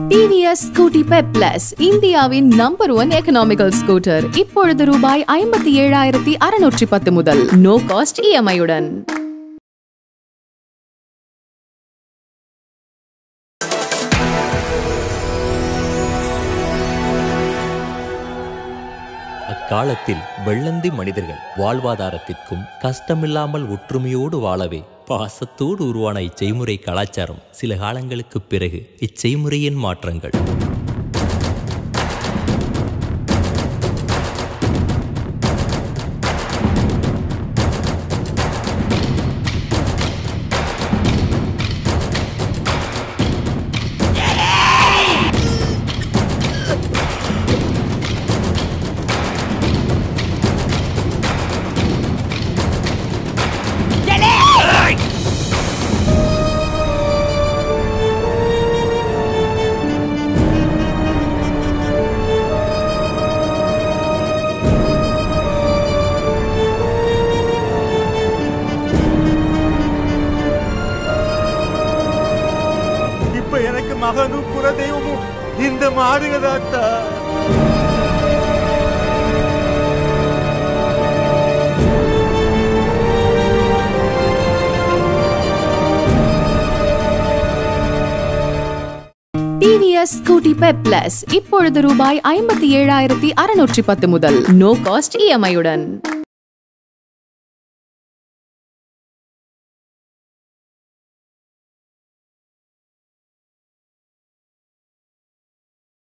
TVS Scooty Pep Plus இந்தியாவின் number one economical scooter இப்பொழுது ரூபாய் ஐம்பத்தி ஏழாயிரத்தி அறுநூற்றி பத்து முதல் நோ காஸ்ட் இஎம்ஐயுடன் அக்காலத்தில் வெள்ளந்தி மனிதர்கள் வாழ்வாதாரத்திற்கும் கஷ்டமில்லாமல் ஒற்றுமையோடு வாழவே பாசத்தோடு உருவான இச்செய்முறை கலாச்சாரம் சில காலங்களுக்குப் பிறகு இச்செய்முறையின் மாற்றங்கள் இப்ப எனக்கு மகனும் குலதெய்வமும் இந்த மாடுகதாத்தா டிவிஎஸ் ஸ்கூட்டி பெப் பிளஸ் இப்பொழுது ரூபாய் ஐம்பத்தி ஏழாயிரத்தி அறுநூற்றி பத்து முதல் நோ காஸ்ட் இஎம்ஐயுடன்